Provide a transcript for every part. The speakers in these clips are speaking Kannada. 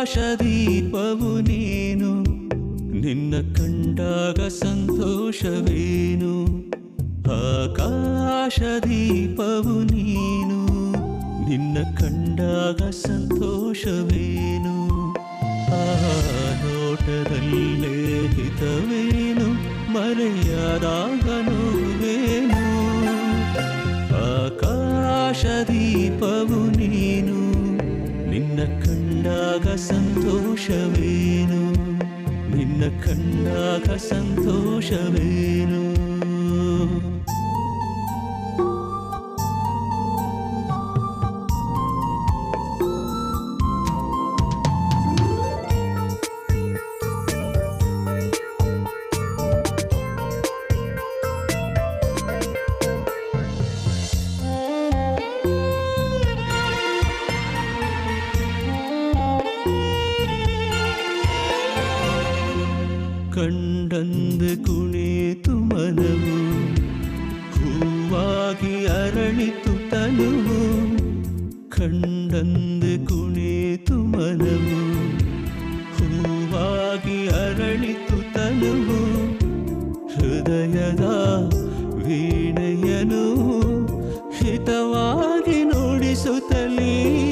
ಆಕಾಶದೀಪವು ನೀನು ನಿನ್ನ ಕಂಡಾಗ ಸಂತೋಷವೇನು ಆಕಾಶದೀಪವು ನೀನು ನಿನ್ನ ಕಂಡಾಗ ಸಂತೋಷವೇನು ಆ ನೋಟದಲ್ಲೇ ಹಿತವೇನು ಮರೆಯಾದಾಗ ನೋವೇನು ಆಕಾಶದೀಪವು ನೀನು ನಿನ್ನ ಕಂಡಾಗ ಸಂತೋಷವೇನು ನಿನ್ನ ಕಂಡಾಗ ಸಂತೋಷವೇನು ಕಂಡಂದು ಕುಣಿತು ಮನವು ಹೂವಾಗಿ ಅರಳಿತು ತನುವು ಕಂಡಂದು ಕುಣಿತು ಮನವು ಹೂವಾಗಿ ಅರಳಿತು ತನುವು ಹೃದಯದ ವೀಣೆಯನು ಹಿತವಾಗಿ ನುಡಿಸುತ್ತಲೇ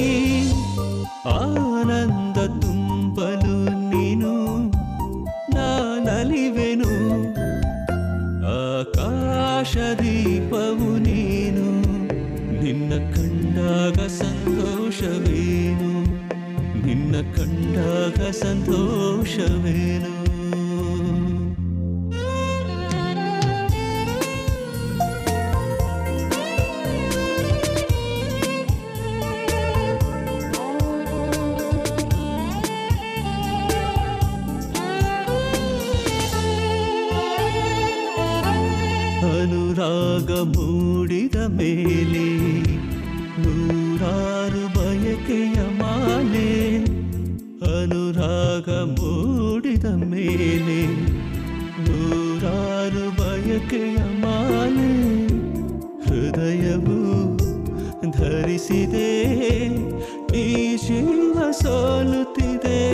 ಆನಂದ ತುಂಬಲು ನೀನು ನಾನಲಿವೆನು ಆಕಾಶದೀಪವು ನೀನು ನಿನ್ನ ಕಂಡಾಗ ಸಂತೋಷವೇನು ನಿನ್ನ ಕಂಡಾಗ ಸಂತೋಷವೇನು ಅನುರಾಗ ಮೂಡಿದ ಮೇಲೆ ನೂರಾರು ಬಯಕೆಯ ಮಾಲೆ ಅನುರಾಗ ಮೂಡಿದ ಮೇಲೆ ನೂರಾರು ಬಯಕೆಯ ಮಾಲೆ ಹೃದಯವು ಧರಿಸಿದೆ ಈ ಜೀವ ಸೋಲುತ್ತಿದೆ